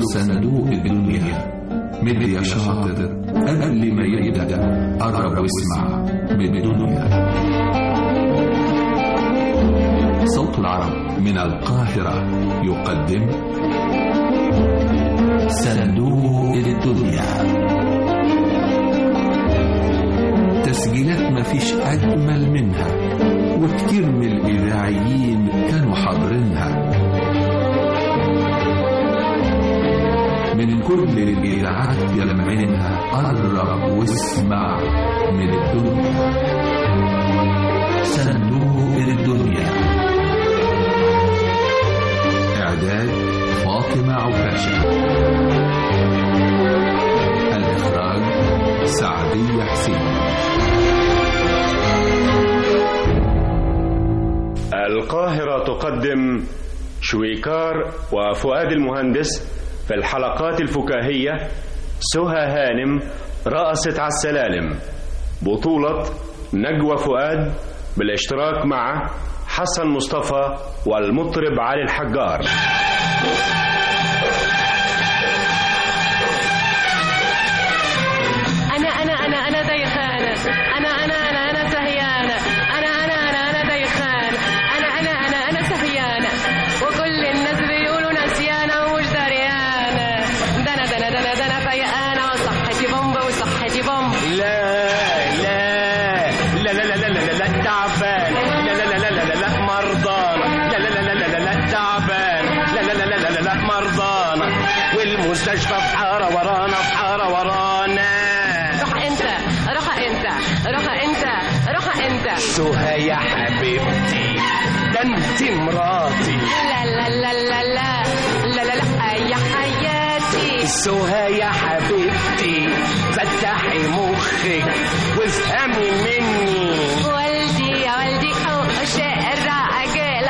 صندوق الدنيا مد يا شاطر قبل ما يبدأ قرب واسمع بالدنيا صوت العرب من القاهرة يقدم صندوق الدنيا تسجيلات مفيش أجمل منها وكتير من الإذاعيين كانوا حاضرينها من كل الإذاعات يلمعينها قرب واسمع من الدنيا صندوق الدنيا إعداد فاطمة عكاشة الإخراج سعدية حسين القاهرة تقدم شويكار وفؤاد المهندس في الحلقات الفكاهية سهى هانم رقصت على السلالم بطولة نجوى فؤاد بالاشتراك مع حسن مصطفى والمطرب علي الحجار أنا أنا أنا أنا ديخانة أنا أنا أنا أنا سهيانة أنا أنا أنا أنا ديخانة أنا أنا أنا أنا سهيانة وكل الناس بيقولوا نسيانة ومش دريانة ده أنا ده أنا ده أنا ده أنا فيقانة وصحتي بومب وصحتي بومب لا لا لا لا لا لا لا لا تعبان لا لا لا لا لا لا لا مرضانة لا لا لا لا لا لا لا تعبان لا لا لا لا لا لا لا مرضانة والمستشفى في حارة ورانا في حارة ورانا روح أنت روح أنت روح أنت روح أنت سهى يا حبيبتي ده انت مراتي لا لا لا لا لا لا لا لا يا حياتي سهى يا حبيبتي فتحي مخك وافهمي مني والدي يا والدي أو شاعر راجل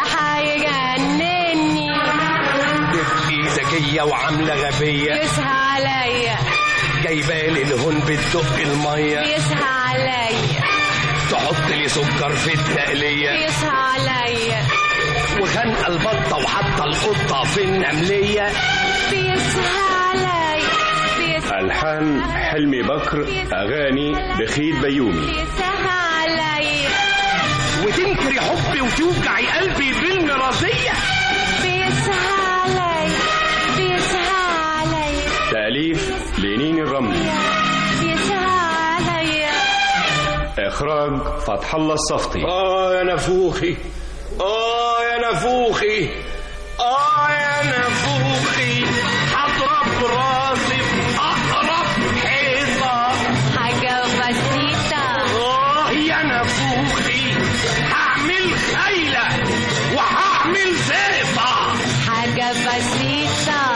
هيجنني تبقي ذكية وعاملة غبية يسهى عليا جايبالي الهون بتدق المية يسهى عليا تحط لي سكر في التقلية يسهى عليا وخانقة البطة وحاطة القطة في النملية بيسهى عليا بيسهى ألحان حلمي بكر أغاني بخيت بيومي بيسهى عليا وتنكري حبي وتوجعي قلبي بالمرازية بيسهى عليا بيسهى عليا تأليف لينين الرملي بيسهى عليا إخراج فتح الله الصفتي آه يا نفوخي آه يا نفوخي آه يا نفوخي هضرب راسي في أقرب حيطة حاجة بسيطة آه يا نفوخي هعمل خيلة وهعمل زيطة حاجة بسيطة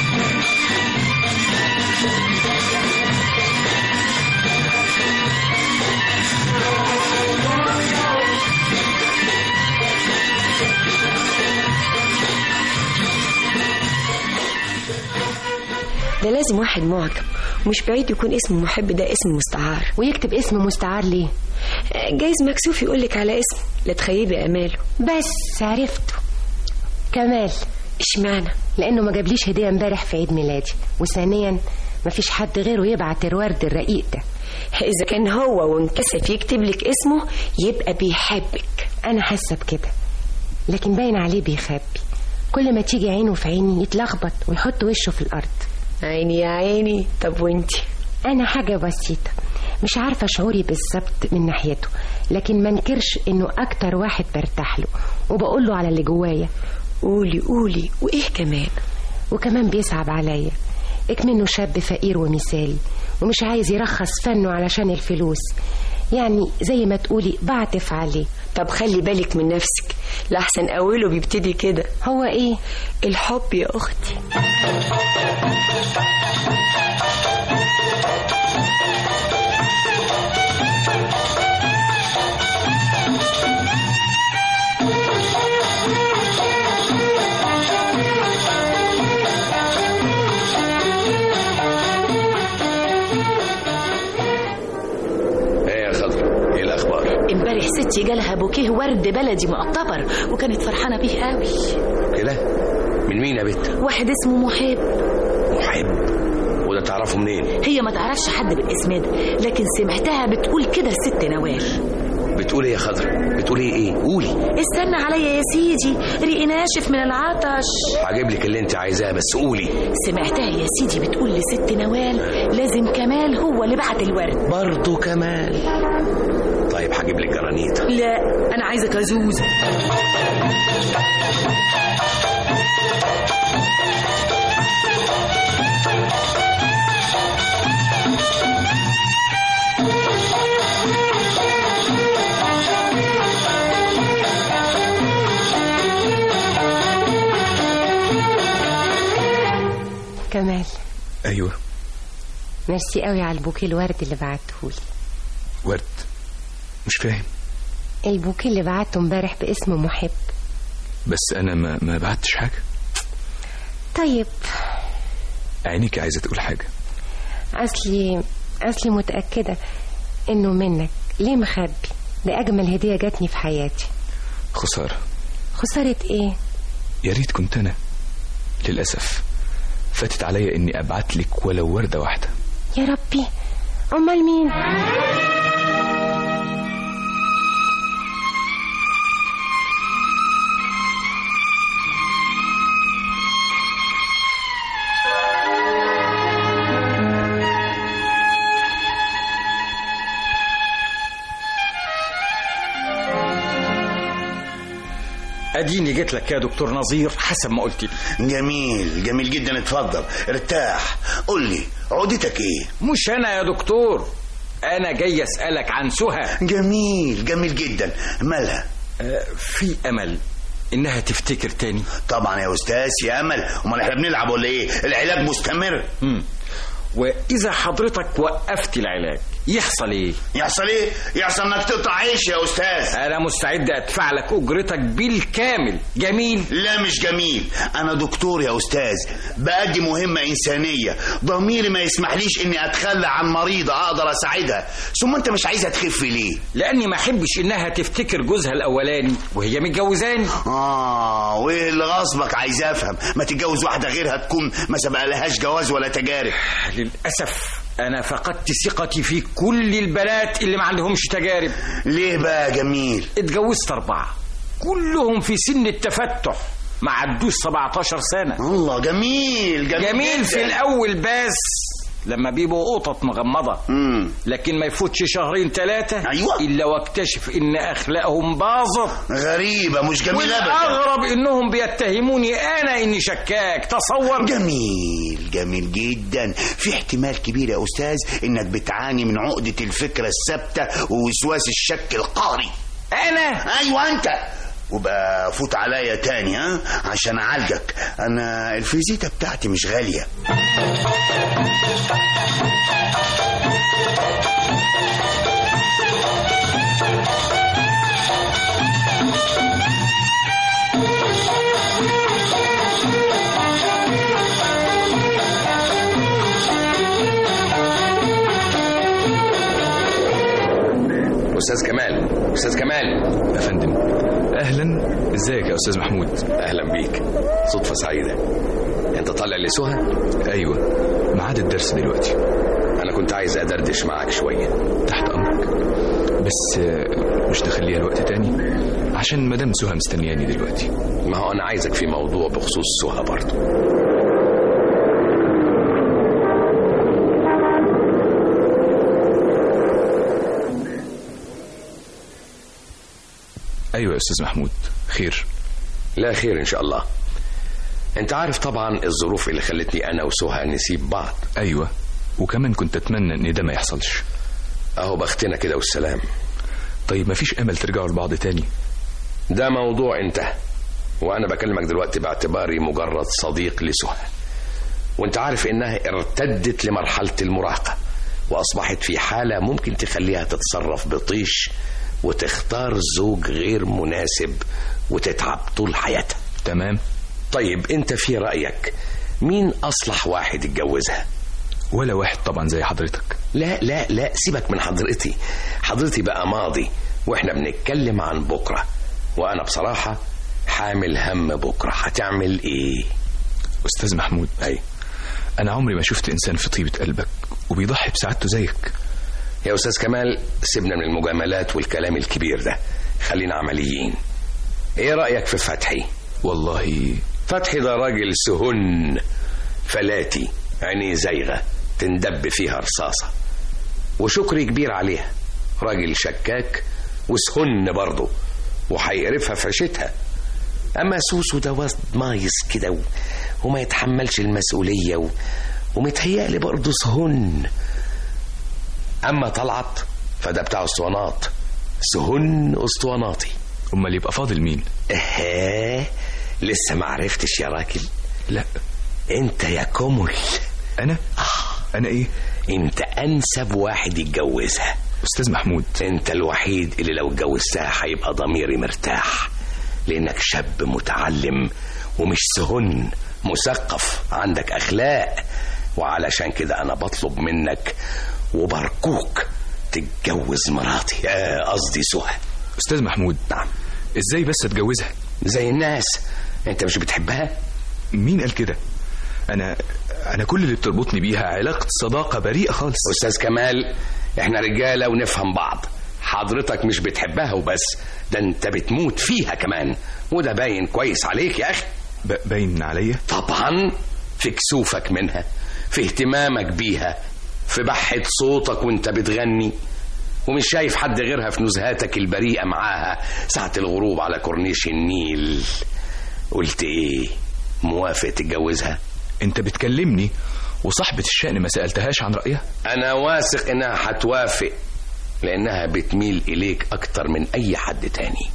ده لازم واحد معجب ومش بعيد يكون اسم محب ده اسم مستعار ويكتب اسم مستعار ليه جايز مكسوف يقولك على اسم لا تخيبي اماله بس عرفته كمال اشمعنى لانه ما جابليش هديه امبارح في عيد ميلادي وثانيا مفيش حد غيره يبعت الورد الرقيق ده اذا كان هو وانكسف يكتب لك اسمه يبقى بيحبك انا حاسه بكده لكن باين عليه بيخبي كل ما تيجي عينه في عيني يتلخبط ويحط وشه في الارض عيني يا عيني طب وانتي انا حاجه بسيطه مش عارفه شعوري بالظبط من ناحيته لكن ما انكرش انه اكتر واحد برتاح له وبقول له على اللي جوايا قولي قولي وايه كمان وكمان بيصعب عليا اكمنه شاب فقير ومثالي ومش عايز يرخص فنه علشان الفلوس يعني زي ما تقولي بعطف عليه طب خلي بالك من نفسك لحسن اوله بيبتدي كده هو ايه الحب يا اختي ايه يا خضر ايه الاخبار امبارح ستي جالها بوكيه ورد بلدي مقطبر وكانت فرحانه بيه قوي كده من مين يا بت واحد اسمه محب محب وده تعرفه منين هي ما تعرفش حد بالاسم ده لكن سمعتها بتقول كده الست نوال بتقولي ايه يا خضرة بتقولي ايه قولي استنى عليا يا سيدي ريقي ناشف من العطش هجيب لك اللي انت عايزاه بس قولي سمعتها يا سيدي بتقول لست نوال لازم كمال هو اللي بعت الورد برضه كمال طيب هجيب لك جرانيت لا انا عايزه كازوز كمال ايوه ميرسي قوي على البوكيه الورد اللي بعتهولي ورد مش فاهم البوكيه اللي بعته امبارح باسم محب بس انا ما ما بعتش حاجه طيب عينيك عايزه تقول حاجه اصلي اصلي متاكده انه منك ليه مخبي ده اجمل هديه جاتني في حياتي خساره خساره ايه يا ريت كنت انا للاسف فاتت عليا اني ابعت لك ولو ورده واحده يا ربي امال مين اديني جيت لك يا دكتور نظير حسب ما قلت لي جميل جميل جدا اتفضل ارتاح قول لي عقدتك ايه مش انا يا دكتور انا جاي اسالك عن سهى جميل جميل جدا مالها آه، في امل انها تفتكر تاني طبعا يا استاذ يا امل امال احنا بنلعب ولا ايه العلاج مستمر مم. واذا حضرتك وقفت العلاج يحصل ايه يحصل ايه يحصل انك تقطع عيش يا استاذ انا مستعد ادفع لك اجرتك بالكامل جميل لا مش جميل انا دكتور يا استاذ بأدي مهمة انسانية ضميري ما يسمحليش اني اتخلى عن مريضة اقدر اساعدها ثم انت مش عايزها تخف ليه لاني ما احبش انها تفتكر جوزها الاولاني وهي متجوزاني اه وايه اللي غصبك عايز افهم ما تتجوز واحدة غيرها تكون ما سبق لهاش جواز ولا تجارب للاسف انا فقدت ثقتي في كل البنات اللي ما عندهمش تجارب ليه بقى جميل اتجوزت اربعه كلهم في سن التفتح ما عدوش 17 سنه الله جميل جميل, جميل في جداً. الاول بس لما بيبقوا قطط مغمضه مم. لكن ما يفوتش شهرين ثلاثه أيوة. الا واكتشف ان اخلاقهم باظت غريبة مش جميل ابدا والاغرب انهم بيتهموني انا اني شكاك تصور جميل جميل جدا في احتمال كبير يا استاذ انك بتعاني من عقدة الفكرة الثابتة ووسواس الشك القهري انا ايوه انت وبقى فوت عليا تاني ها عشان اعالجك انا الفيزيتا بتاعتي مش غالية استاذ كمال استاذ كمال يا فندم اهلا ازيك يا استاذ محمود اهلا بيك صدفه سعيده انت طالع لسهى ايوه ميعاد الدرس دلوقتي انا كنت عايز ادردش معاك شويه تحت امرك بس آه، مش تخليها الوقت تاني عشان مدام سهى مستنياني دلوقتي ما هو انا عايزك في موضوع بخصوص سهى برضه ايوه يا استاذ محمود خير لا خير ان شاء الله انت عارف طبعا الظروف اللي خلتني انا وسهى نسيب بعض ايوه وكمان كنت اتمنى ان ده ما يحصلش اهو بختنا كده والسلام طيب مفيش امل ترجعوا لبعض تاني ده موضوع انتهى وانا بكلمك دلوقتي باعتباري مجرد صديق لسهى وانت عارف انها ارتدت لمرحلة المراهقة واصبحت في حالة ممكن تخليها تتصرف بطيش وتختار زوج غير مناسب وتتعب طول حياتها تمام طيب انت في رأيك مين اصلح واحد يتجوزها ولا واحد طبعا زي حضرتك لا لا لا سيبك من حضرتي حضرتي بقى ماضي واحنا بنتكلم عن بكرة وانا بصراحة حامل هم بكرة هتعمل ايه استاذ محمود اي انا عمري ما شفت انسان في طيبه قلبك وبيضحي بسعادته زيك يا أستاذ كمال سيبنا من المجاملات والكلام الكبير ده خلينا عمليين إيه رأيك في فتحي والله فتحي ده راجل سهن فلاتي عينيه زايغة تندب فيها رصاصة وشكري كبير عليها راجل شكاك وسهن برضه وهيقرفها في عيشتها أما سوسو ده وسط مايس كده و... وما يتحملش المسؤولية و... ومتهيألي برضه سهن أما طلعت فده بتاع اسطوانات سهن اسطواناتي امال يبقى فاضل مين اها لسه ما عرفتش يا راجل لا انت يا كمل انا انا ايه انت انسب واحد يتجوزها استاذ محمود انت الوحيد اللي لو اتجوزتها هيبقى ضميري مرتاح لانك شاب متعلم ومش سهن مثقف عندك اخلاق وعلشان كده انا بطلب منك وبرجوك تتجوز مراتي آه، قصدي سهى استاذ محمود نعم ازاي بس اتجوزها زي الناس انت مش بتحبها مين قال كده انا انا كل اللي بتربطني بيها علاقه صداقه بريئه خالص استاذ كمال احنا رجاله ونفهم بعض حضرتك مش بتحبها وبس ده انت بتموت فيها كمان وده باين كويس عليك يا اخي ب- باين عليا طبعا في كسوفك منها في اهتمامك بيها في بحة صوتك وانت بتغني ومش شايف حد غيرها في نزهاتك البريئة معاها ساعة الغروب على كورنيش النيل قلت ايه موافق تتجوزها انت بتكلمني وصاحبة الشأن ما سألتهاش عن رأيها انا واثق انها هتوافق لانها بتميل اليك اكتر من اي حد تاني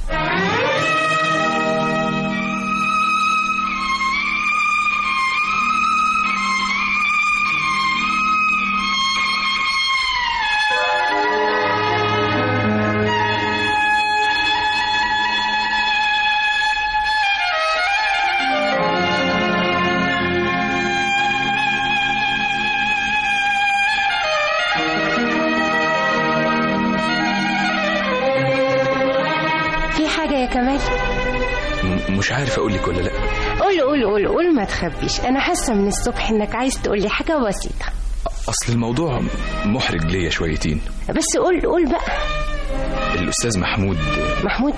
في حاجة يا كمال م- مش عارف اقول لك ولا لا قول قول قول قول ما تخبيش أنا حاسة من الصبح إنك عايز تقول لي حاجة بسيطة اصل الموضوع محرج ليا شويتين بس قول قول بقى الاستاذ محمود محمود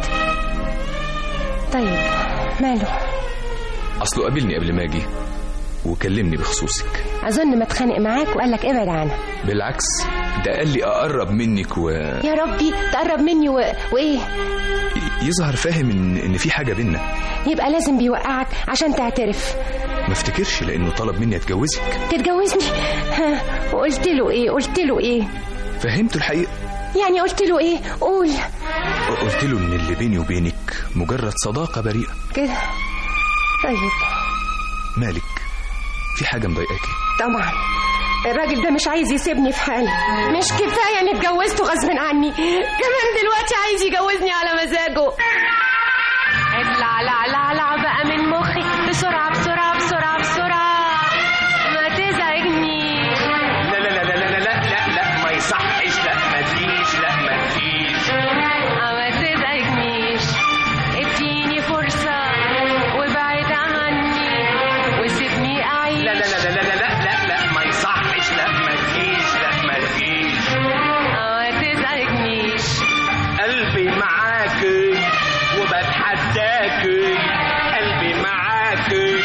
طيب ماله اصله قابلني قبل ما اجي وكلمني بخصوصك أظن ما اتخانق معاك وقال لك ابعد عنها بالعكس ده قال لي اقرب منك يا ربي تقرب مني و... وإيه ويظهر فاهم ان ان في حاجه بينا يبقى لازم بيوقعك عشان تعترف ما افتكرش لانه طلب مني اتجوزك تتجوزني ها وقلت له ايه قلت له ايه فهمته الحقيقه يعني قلت له ايه قول قلت له ان اللي بيني وبينك مجرد صداقه بريئه كده طيب مالك في حاجه مضايقاكي طبعا الراجل ده مش عايز يسيبني في حالي مش كفايه اني اتجوزته غصب عني كمان دلوقتي عايز يجوزني على مزاجه لا لا لا لا بقى من مخي بسرعه بسرعه بسرعه بسرعه ما تزعجنيش لا لا لا لا لا لا لا لا ما يصحش لا ما تجيش لا ما تجيش ما تزعجنيش اديني فرصة وابعد عني وسيبني أعيش لا لا لا لا لا لا لا لا ما يصحش لا ما تجيش لا ما تجيش ما تزعجنيش قلبي معاكي وبتحداكي قلبي معاكي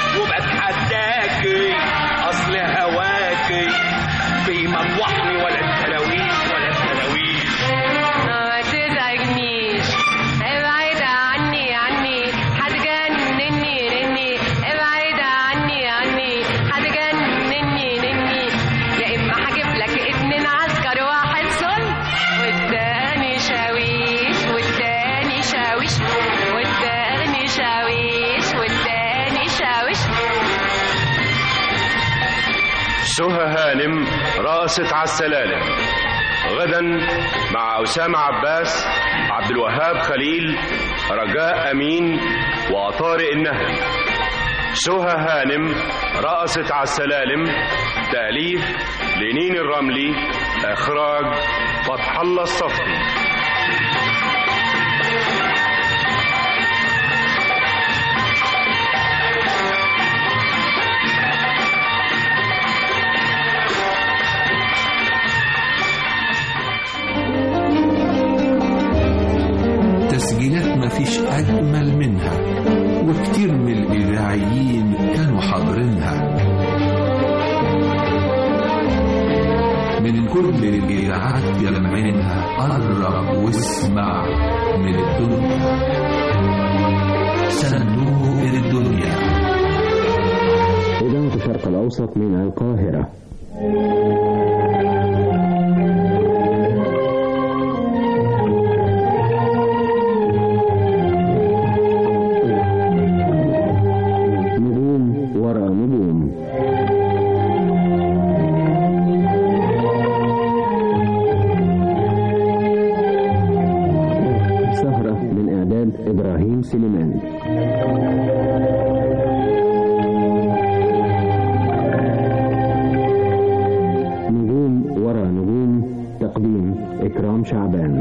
وبتحداكي اصل هواكي بيمطوحني ولا التلاويش ولا التلاويش ما تزعجنيش ابعد عني عني هتجنني نني ابعد عني عني هتجنني نني يا اما هجيب لك اتنين عسكر واحد صل والتاني شاويش والتاني شاويش والتاني شاويش والتاني شاويش سهى هانم رقصت على السلالم غدا مع أسامة عباس عبد الوهاب خليل رجاء أمين وطارق النهري سهى هانم رقصت على السلالم تأليف لنين الرملي إخراج فتح الله الصفتي مفيش أجمل منها وكتير من الإذاعيين كانوا حاضرينها من كل الإذاعات جمعينها قرب واسمع من الدنيا صندوق الدنيا إذاعة الشرق الأوسط من القاهرة نجوم ورا نجوم سهرة من إعداد إبراهيم سليمان نجوم ورا نجوم تقديم إكرام شعبان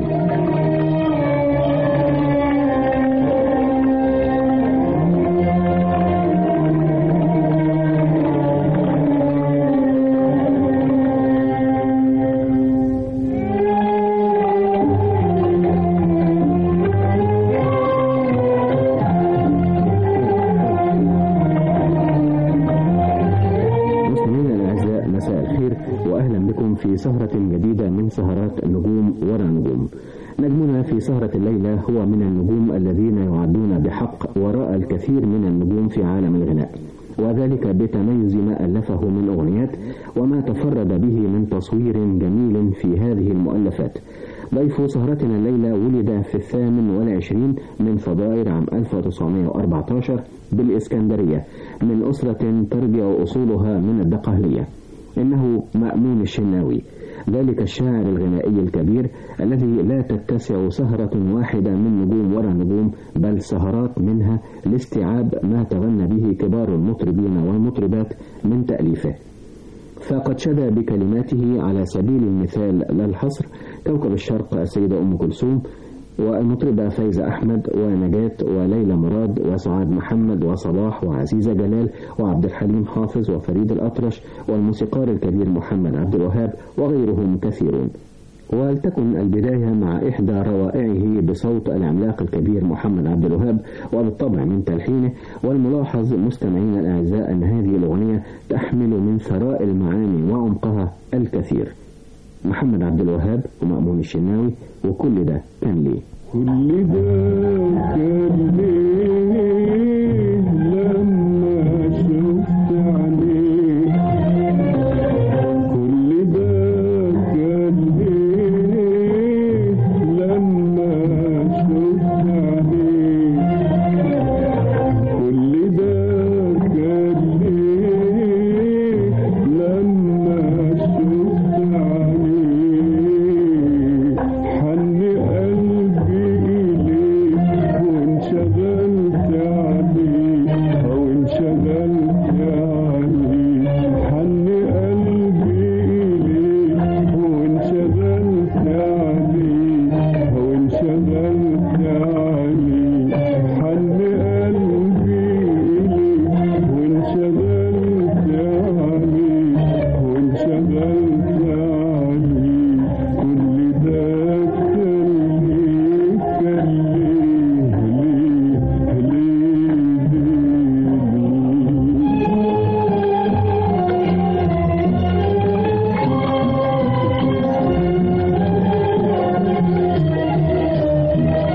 مستمعينا الأعزاء مساء الخير وأهلا بكم في سهرة جديدة من سهرات نجوم ورا نجوم نجمنا في سهرة الليلة هو من النجوم الذين يعدون بحق وراء الكثير من النجوم في عالم الغناء وذلك بتميز ما ألفه من أغنيات وما تفرد به من تصوير جميل في هذه المؤلفات ضيف سهرتنا الليلة ولد في الثامن والعشرين من فبراير عام 1914 بالإسكندرية من أسرة ترجع أصولها من الدقهلية إنه مأمون الشناوي ذلك الشاعر الغنائي الكبير الذي لا تتسع سهرة واحدة من نجوم ورا نجوم بل سهرات منها لاستيعاب ما تغنى به كبار المطربين والمطربات من تأليفه فقد شدى بكلماته على سبيل المثال لا الحصر كوكب الشرق السيدة أم كلثوم والمطربة فايزة أحمد ونجاة وليلى مراد وسعاد محمد وصلاح وعزيزة جلال وعبد الحليم حافظ وفريد الأطرش والموسيقار الكبير محمد عبد الوهاب وغيرهم كثيرون ولتكن البداية مع إحدى روائعه بصوت العملاق الكبير محمد عبد الوهاب وبالطبع من تلحينه والملاحظ مستمعينا الأعزاء أن هذه الأغنية تحمل من ثراء المعاني وعمقها الكثير محمد عبد الوهاب ومأمون الشناوي وكل ده كان ليه كل ده كان ليه لما شفت عليه كل ده كان ليه لما شفت عليه كل ده كان ليه لما شفت عليه حن قلبي إليه وانشغلت عليه أو انشغلت عليه حن قلبي إليه وانشغلت عليه أو انشغلت عليه حن قلبي إليه وانشغلت عليه وانشغلت عليه كل ده كان ليه كان ليه ليه ليه ليه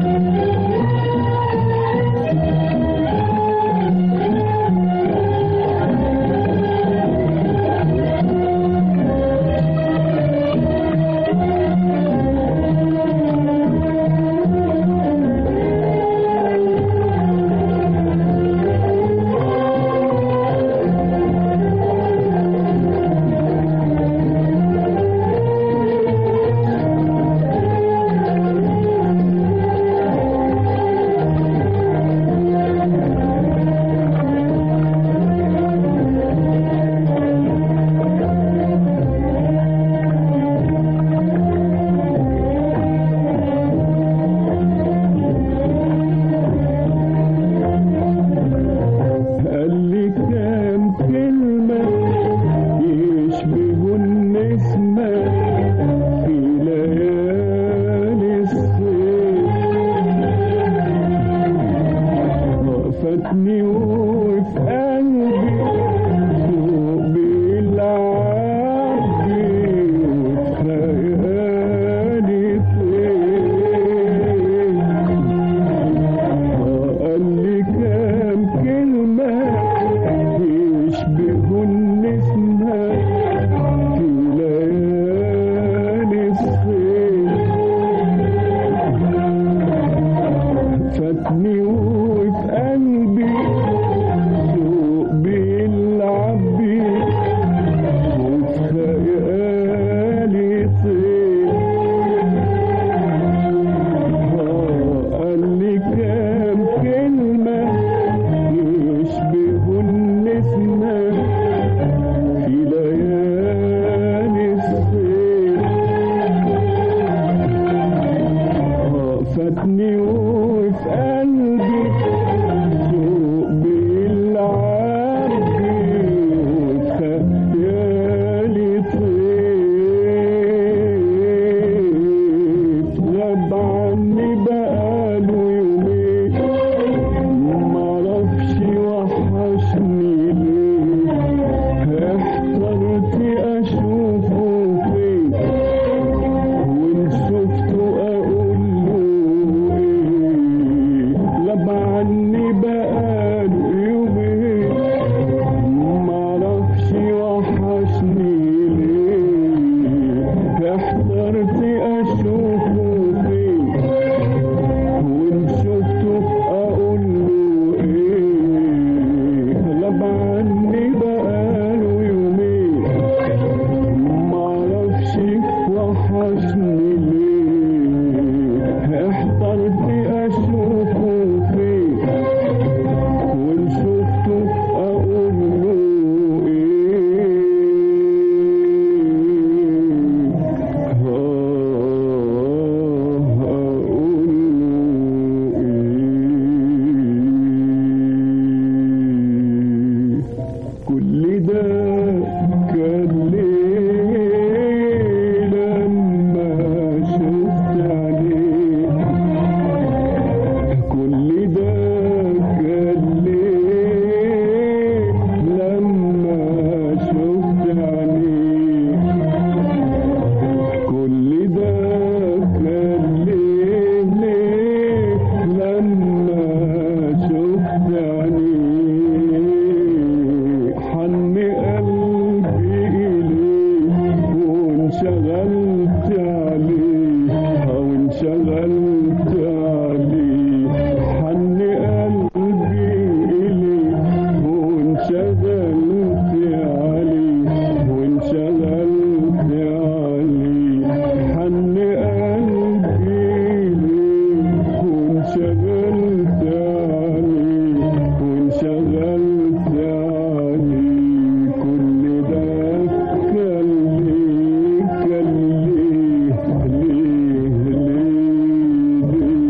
فاتني وفي قلبي شوق بيلعب بيه وفي خيالي طير قال لي كام كلمة يشبهوا النسمة في ليالي الصيف فاتني وفي قلبي شوق بيلعب بيه وفي خيالي طيف غاب عني بقاله يومين معرفش وحشني ليه احترت اشوفه فين وان شفته اقول له ايه غاب عني بقاله يومين معرفش وحشني ليه احترت اشوفه فين وان شفته اقول له ايه غاب عني بقاله يومين معرفش وحشني ليه احترت اشوفه فين وان شفته اقول له كل ده كان ليه لما شفت عليه كل ده كان ليه لما شفت عليه كل ده كان ليه ليه لما شفت عليه حن قلبي إليه وانشغلت عليه أو انشغلت عليه حن قلبي إليه وانشغلت عليه وانشغلت عليه حن قلبي إليه وانشغلت عليه وانشغلت عليه كل ده كان ليه كان ليه ليه ليه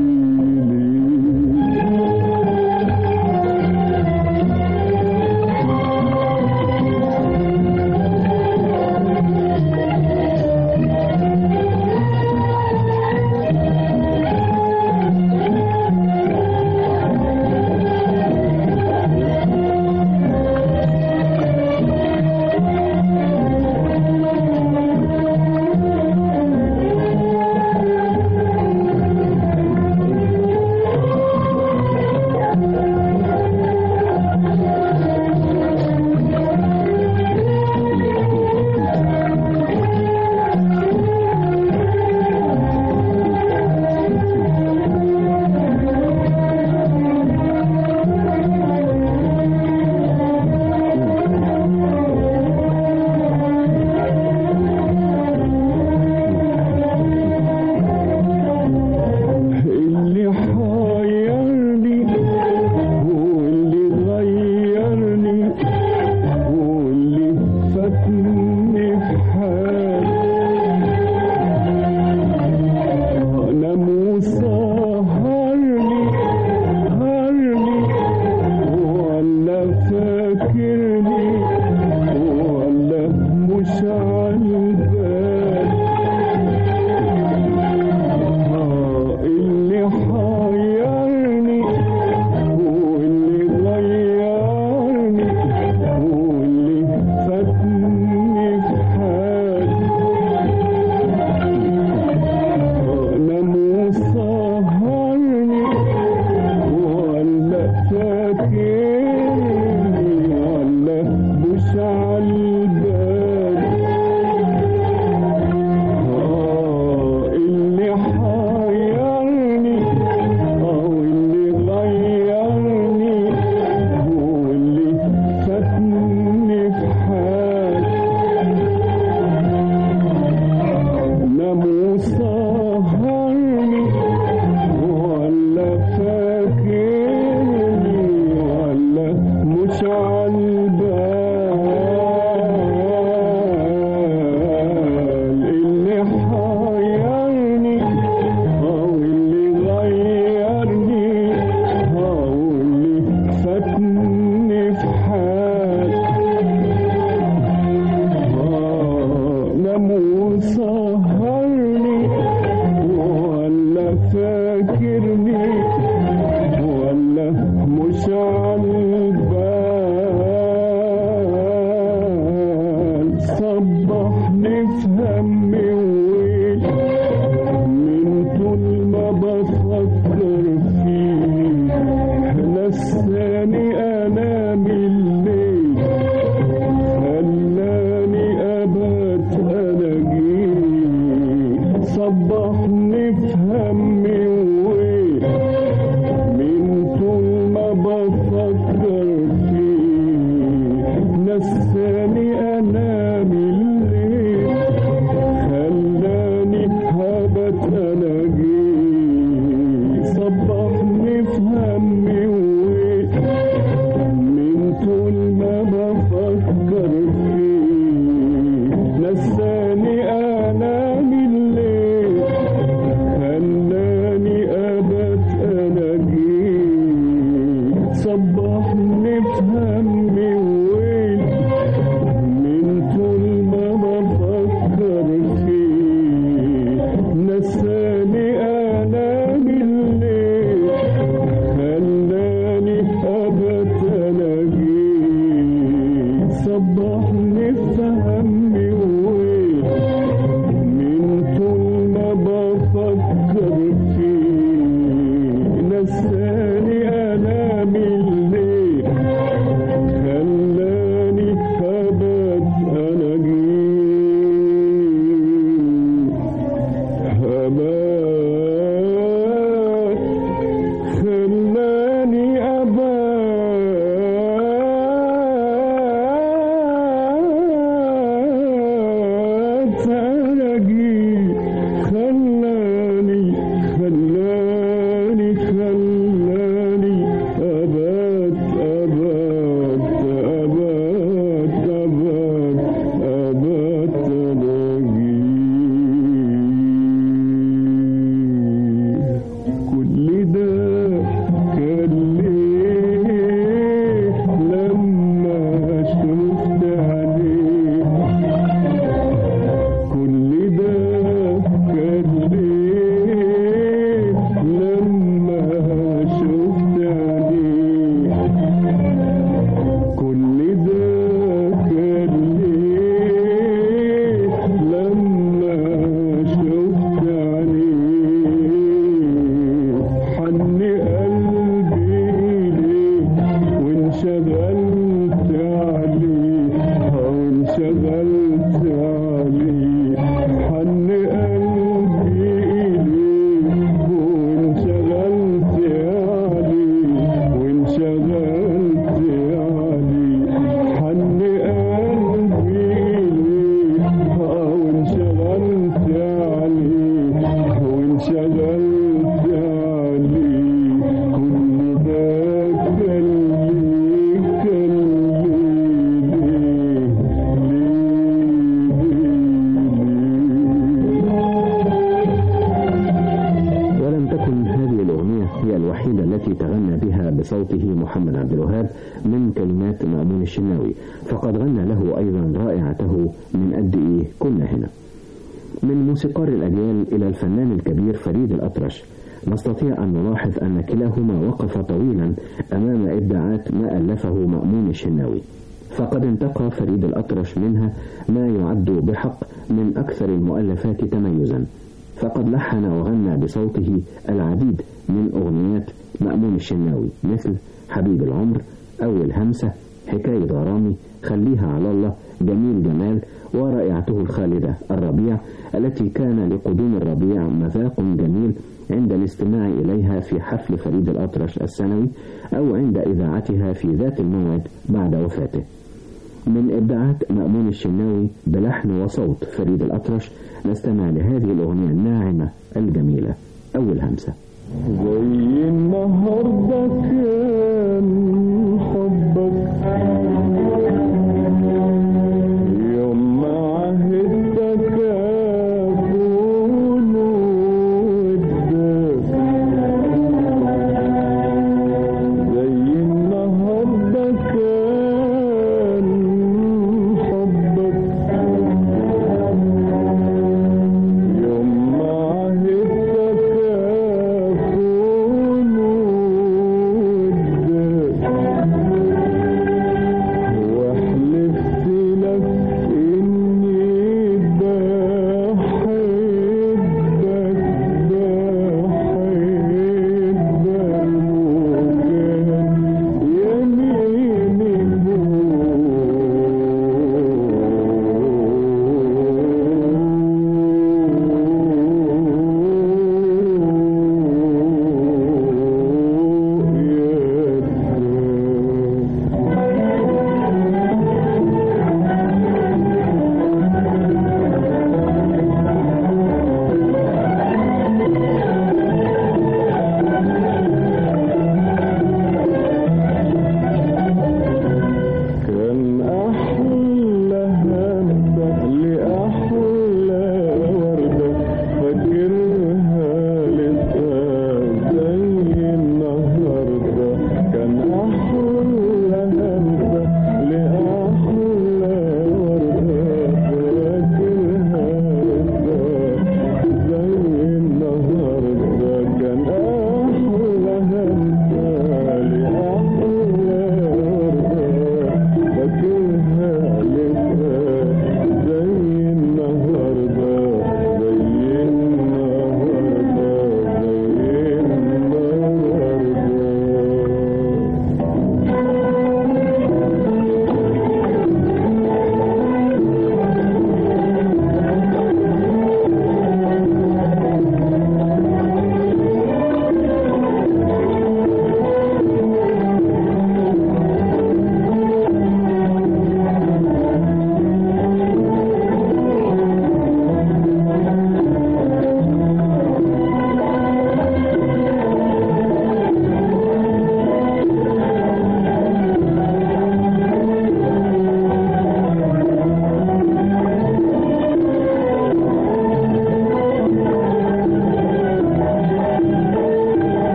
فاكرني ولا مش عالبال صبحني في همي وويل من طول ما بفكر فيه نساني انام الليل خلاني ابات الاقيه صبحني في همي وويل من طول ما بفكر فيه نساني انام الليل خلاني هبت الاقيه صبحني في همي وويل من طول ما بفكر فيه نساني انام الليل خلاني ابت الاقيه صبحني في همي وويل من طول ما بفكر فيه نساني انام الليل خلاني ابت الاقيه صبحني في همي وويل من طول ما بفكر فيه نساني انام الليل خلاني هبت الاقيه هبات خلاني أبات ألاقيه خلاني خلاني خلاني أبات أبات أبات أبات أبات ألاقيه كل ده كان ليه لما شفت عليه كل ده كان ليه لما شفت عليه كل ده كان ليه لما شفت عليه حن قلبي إليه وانشغلت عليه وانشغلت عليه حن قلبي إليه وانشغلت عليه وانشغلت عليه حن قلبي إليه وانشغلت عليه وانشغلت عليه كل ده كان ليه كان ليه ولم تكن هذه الأغنية هي الوحيدة التي تغنى بها بصوته محمد عبد الوهاب من كلمات مأمون الشناوي فقد غنى له أيضا رائعته من قد إيه كنا هنا من موسيقار الأجيال إلى الفنان الكبير فريد الأطرش نستطيع أن نلاحظ أن كلاهما وقف طويلا أمام إبداعات ما ألفه مأمون الشناوي فقد انتقى فريد الأطرش منها ما يعد بحق من أكثر المؤلفات تميزا فقد لحن وغنى بصوته العديد من أغنيات مأمون الشناوي مثل حبيب العمر أول همسة حكاية غرامي خليها على الله جميل جمال ورائعته الخالدة الربيع التي كان لقدوم الربيع مذاق جميل عند الاستماع إليها في حفل فريد الأطرش السنوي أو عند إذاعتها في ذات الموعد بعد وفاته من إبداعات مأمون الشناوي بلحن وصوت فريد الأطرش نستمع لهذه الأغنية الناعمة الجميلة أول همسة زي النهارده كان حبك يوم ما عهدتك أكون ودك زي النهارده كان حبك يوم ما عهدتك أكون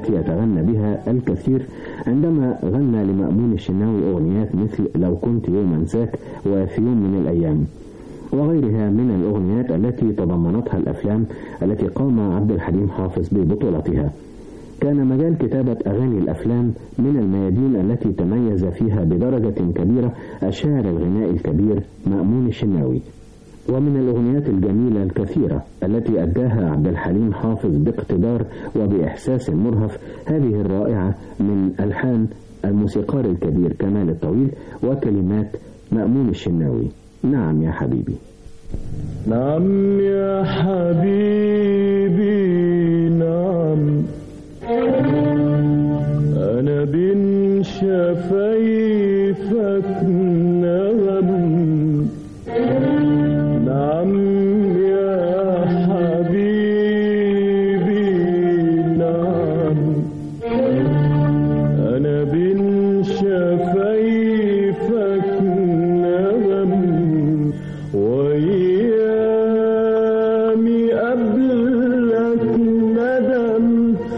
التي يتغنى بها الكثير عندما غنى لمأمون الشناوي أغنيات مثل لو كنت يوم أنساك وفي يوم من الأيام وغيرها من الأغنيات التي تضمنتها الأفلام التي قام عبد الحليم حافظ ببطولتها كان مجال كتابة أغاني الأفلام من الميادين التي تميز فيها بدرجة كبيرة الشاعر الغنائي الكبير مأمون الشناوي ومن الأغنيات الجميلة الكثيرة التي أداها عبد الحليم حافظ باقتدار وبإحساس مرهف هذه الرائعة من ألحان الموسيقار الكبير كمال الطويل وكلمات مأمون الشناوي نعم يا حبيبي نعم يا حبيبي نعم أنا بين شفايفك نغم نعم يا حبيبي نعم أنا بين شفايفك نغم وأيامي قبلك ندم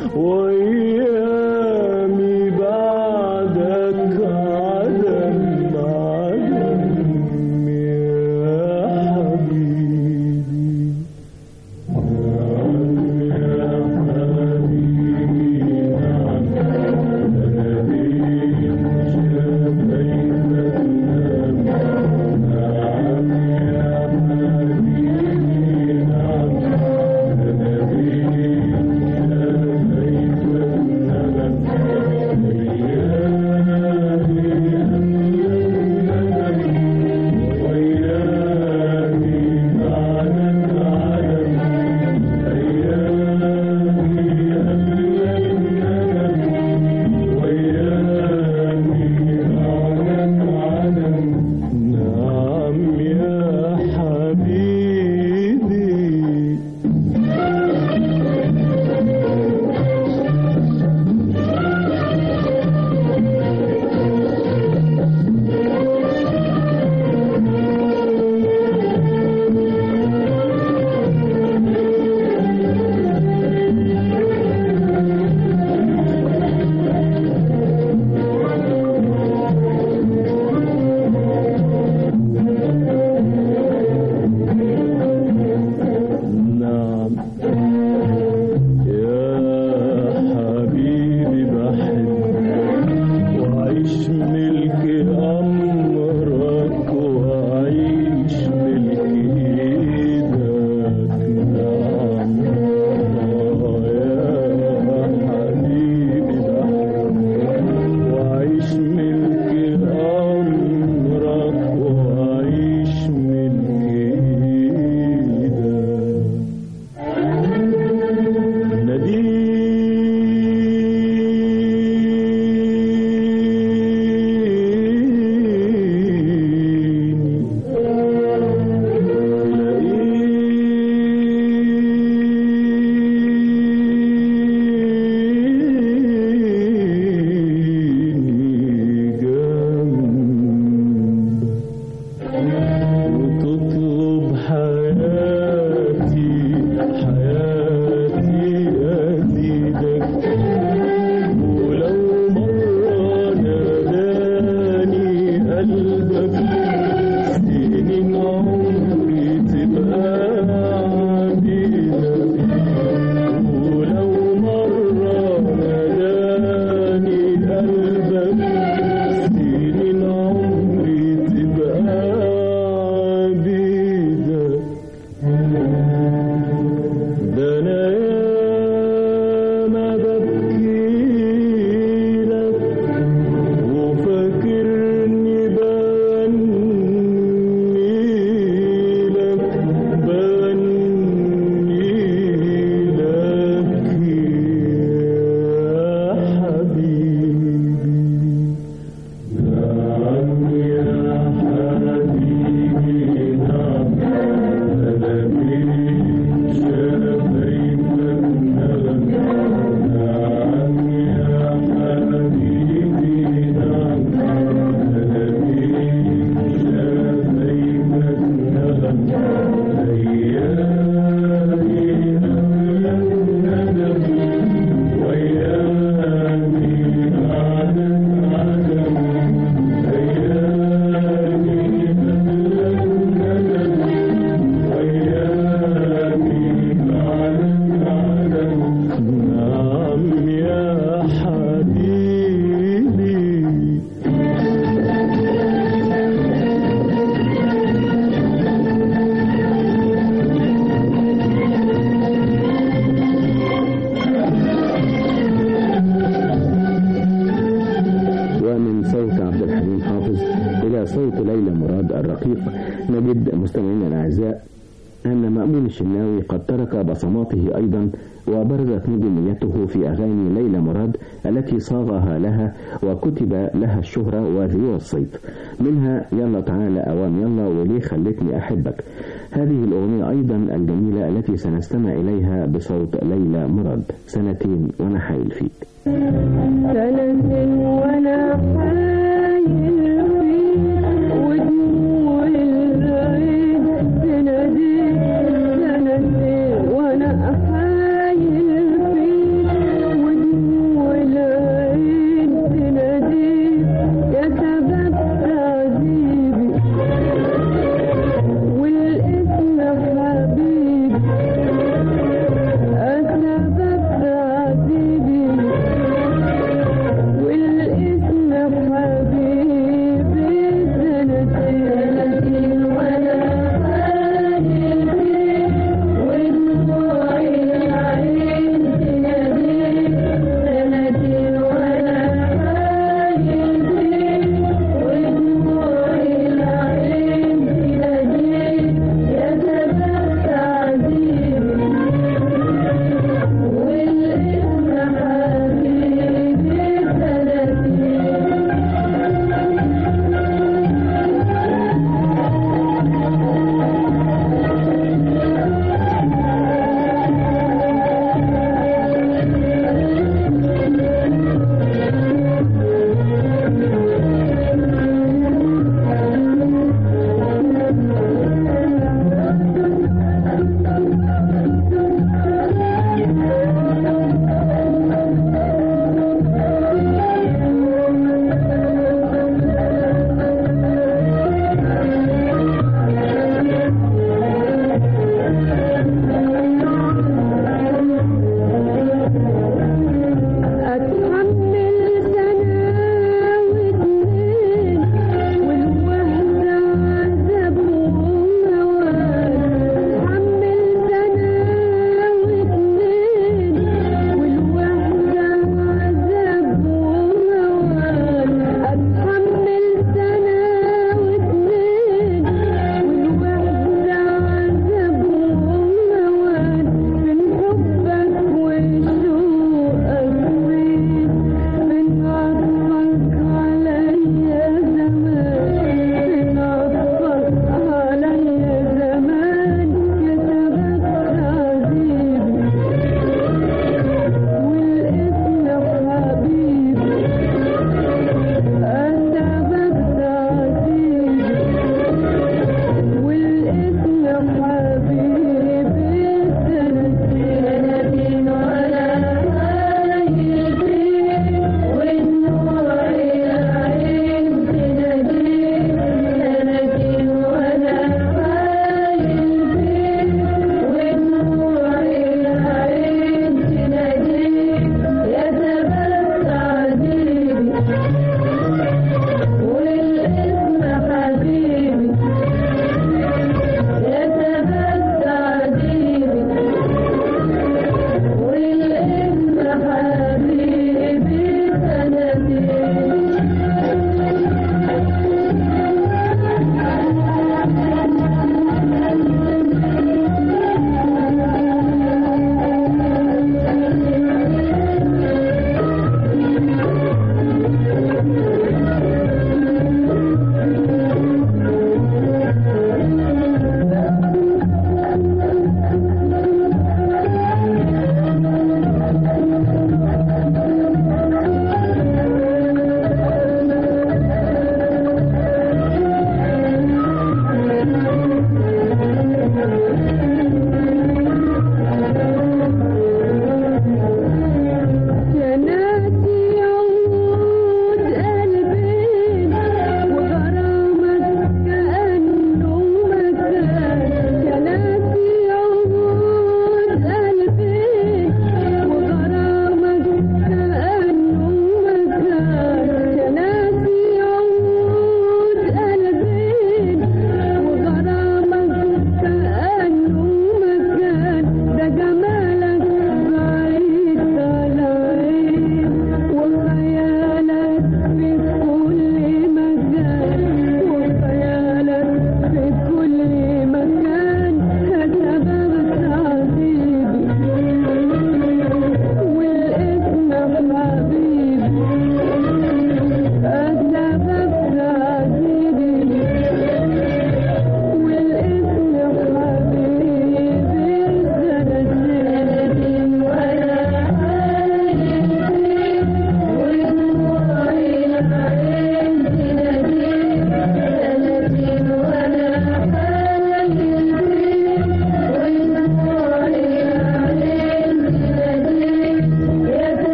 وأيامي بعدك عدم عدم يا حبيبي أن مأمون الشناوي قد ترك بصماته أيضا وبرزت نجوميته في أغاني ليلى مراد التي صاغها لها وكتب لها الشهرة وذيوع الصيف منها يلا تعالى أوام يلا وليه خلتني أحبك هذه الأغنية أيضا الجميلة التي سنستمع إليها بصوت ليلى مراد سنتين وأنا حايل فيك سنة وانا حايل فيك ودموع العين تناديك سنتين وانا حايل فيك ودموع العين تناديك يا سبب تعذيبي والاسم حبيبي أسبب تعذيبي والاسم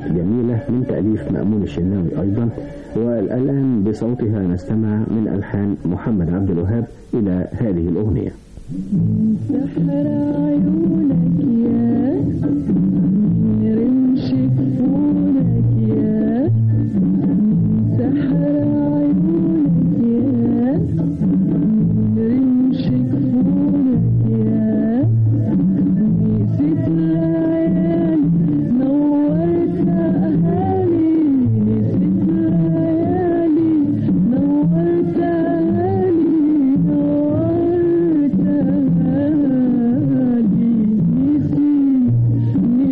جميلة من تأليف مأمون الشناوي أيضا والآن بصوتها نستمع من ألحان محمد عبد الوهاب إلى هذه الأغنية سحر عيونك يا رمش كفونك يا سحر عيونك يا رمش كفونك يا نسيت الليالي نورت أهالي نسيت الليالي نورت أهالي نورت أهالي نسيت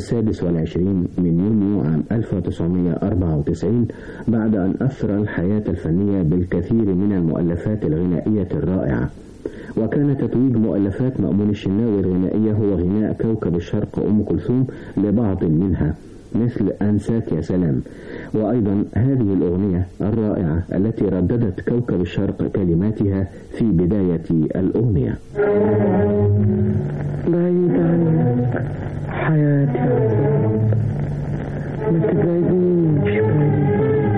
السادس والعشرين من يونيو عام 1994 بعد أن أثرى الحياة الفنية بالكثير من المؤلفات الغنائية الرائعة وكان تتويج مؤلفات مأمون الشناوي الغنائية هو غناء كوكب الشرق أم كلثوم لبعض منها مثل أنساك يا سلام وأيضا هذه الأغنية الرائعة التي رددت كوكب الشرق كلماتها في بداية الأغنية بعيد عنك حياتي عذاب ما تبعدنيش بعيد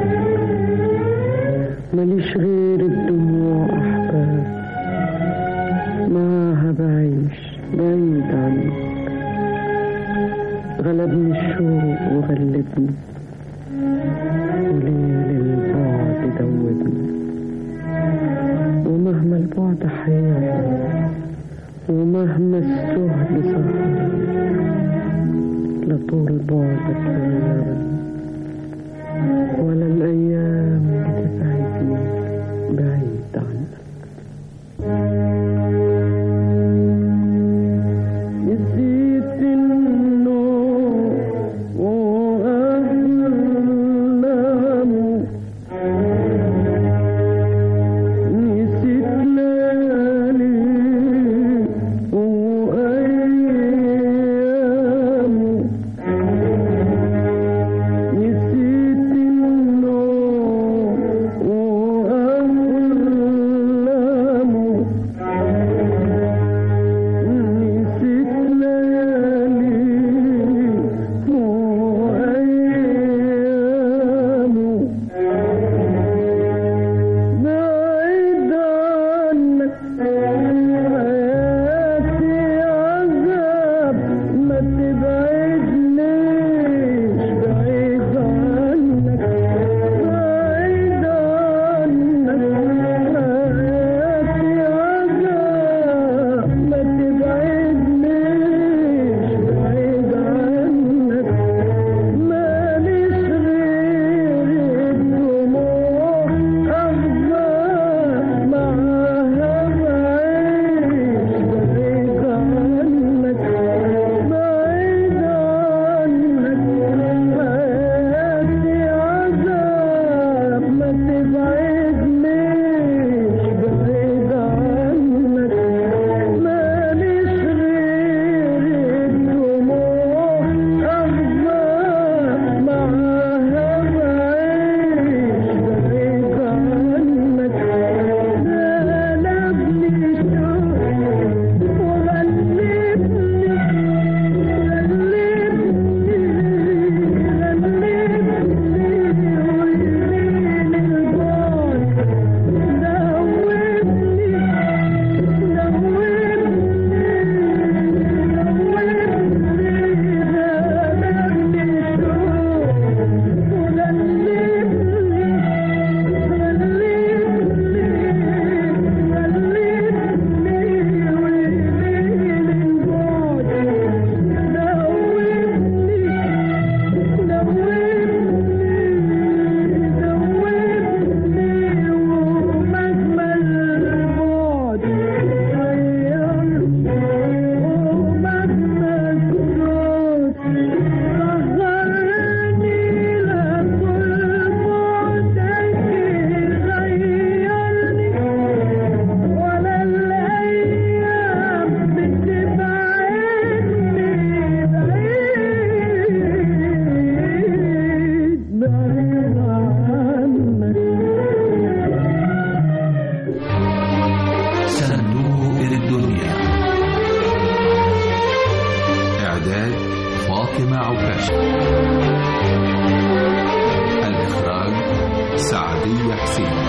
ماليش غير الدموع أحباب معاها بعيش بعيد عنك غلبني الشوق وغلبني وليل البعد دوبني ومهما البعد حياتي ومهما السهد سهر لطول بعدك غيرني ولا الأيام بتبعدني بعيد عنك نسيت النوم وأحلامه نسيت ليالي وأيامه نسيت النوم وأحلامه نسيت ليالي وأيامه بعيد عنك حياتي عذاب ما تبعدنيش بعيد عنك بعيد عنك حياتي عذاب ما تبعدنيش بعيد عنك ماليش غير الدموع أحزان معاها بعيش بعيد عنك بعيد عنك حياتي عذاب ما تبعدنيش بعيد عنك ماليش غير الدموع أحزان معاها بعيش بعيد عنك غلبني شوق وغلبني صندوق الدنيا إعداد فاطمة عكاشة الإخراج سعدية حسين